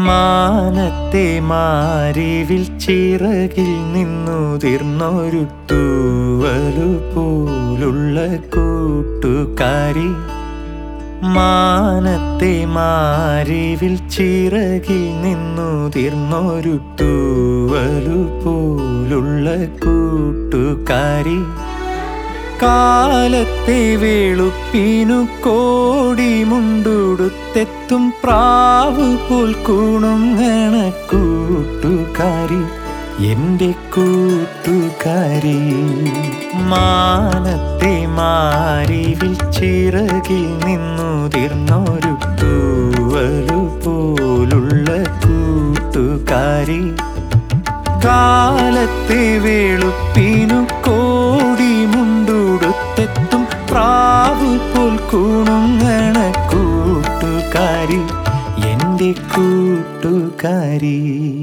മാനത്തെ മാരിവിൽ ചിറകിൽ നിന്നുതിർന്നൊരു തൂവലു പോലുള്ള കൂട്ടുകാരി മാനത്തെ മാരിവിൽ ചിറകിൽ നിന്നുതിർന്നൊരു തൂവലു പോലുള്ള കൂട്ടുകാരി കാലത്തെ വെളുപ്പിനു കോടി മുണ്ടുടുത്തെത്തും പ്രാവ് പോൽ കൂണുങ്ങണ കൂട്ടുകാരി എന്റെ കൂട്ടുകാരി മാനത്തെ മാരിവിൽ ചിറകിൽ നിന്നുതിർന്നൊരു തൂവലു പോലുള്ള കൂട്ടുകാരി കാലത്തെ വെളുപ്പിനു കോടി മുണ്ടുടുത്തെത്തും പ്രാവ് പോൽ കൂണുങ്ങണ കൂട്ടുകാരി എന്റെ കൂട്ടുകാരി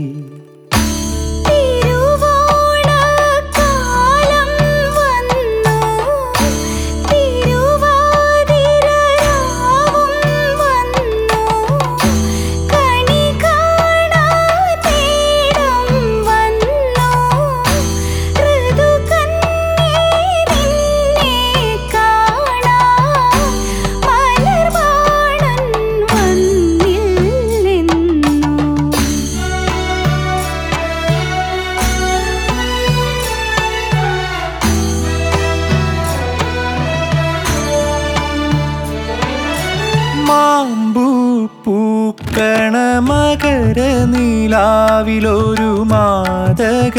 തിരുവോണക്കാലം വന്നു തിരുവാതിരരാവും വന്നു കണി കാണാൻ നേരം വന്നു ഋതുകന്യേ നിന്നെ കാണാൻ മലർവാണൻ വന്നില്ലെന്നു മാമ്പൂ പൂക്കണ മകര നീലാവിലൊരു മാതക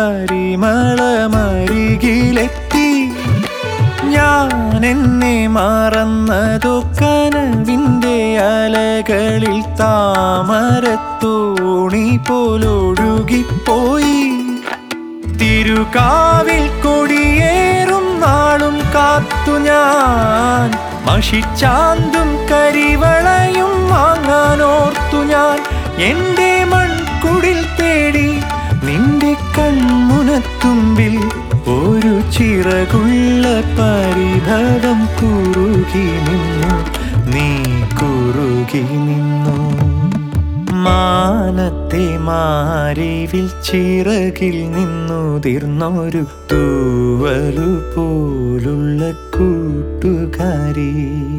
പരിമളമരികിലെത്തി ഞാൻ എന്നെ മറന്നതോ കനവിൻ്റെ അലകളിൽ താമരത്തോണി പോലൊഴുകിപ്പോയി തിരുകാവിൽ കൊടിയേറും നാളും കാത്തു ഞാൻ മഷിച്ചാന്തും കരിവളയും വാങ്ങാനോർത്തു ഞാൻ എൻ്റെ മൺകുടിൽ തേടി നിന്റെ കൺമുനത്തുമ്പിൽ ഒരു ചിറകുള്ള പരിഭവം കുറുകി നിന്നു നീ കുറുകി നിന്നു മാനത്തെ മാരിവിൽ ചിറകിൽ നിന്നുതിർന്നൊരു തൂവലു പോലുള്ള കൂട്ടുകാരി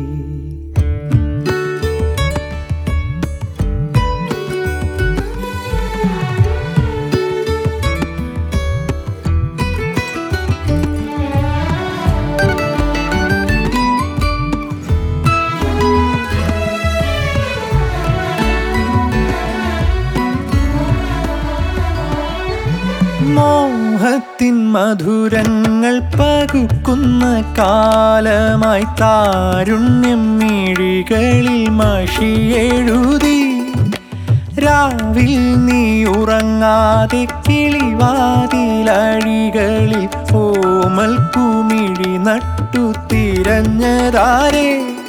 മോഹത്തിൻ മധുരങ്ങൾ പകുക്കുന്ന കാലമായി താരുണ്യം മിഴികളിൽ മഷിയെഴുതി രാവിൽ നീ ഉറങ്ങാതെ കിളിവാതിലഴികളിൽ ഓമൽ കുമിഴി നട്ടു തിരഞ്ഞതാരേ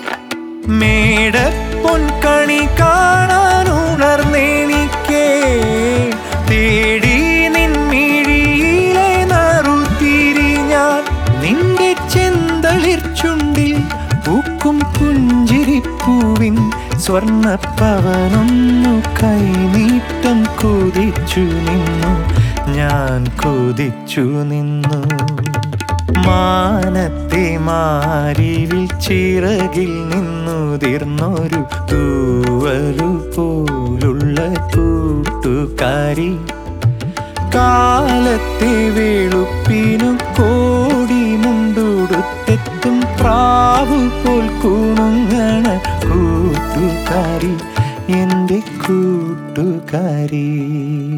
മേടപ്പൊൻകണി കാണാൻ ഉണർന്നെനിക്കേ തേടി നിൻമിഴിയിലെ നറുത്തിരി ഞാൻ നിന്റെ ചെന്തളിർ ചുണ്ടിൽ പൂക്കും പുഞ്ചിരിപ്പൂവിൻ സ്വർണ്ണപ്പവനൊന്നു കൈനീട്ടം കൊതിച്ചു നിന്നു ഞാൻ കൊതിച്ചു നിന്നു മാനത്തെ മാരിവിൽ ചിറകിൽ നിന്നുതിർന്നൊരു തൂവലു പോലുള്ള കൂട്ടുകാരി കാലത്തെ വെളുപ്പിനു കോടി മുണ്ടുടുത്തെത്തും പ്രാവു പോൽ കൂണുങ്ങണ കൂട്ടുകാരി എൻ്റെ കൂട്ടുകാരി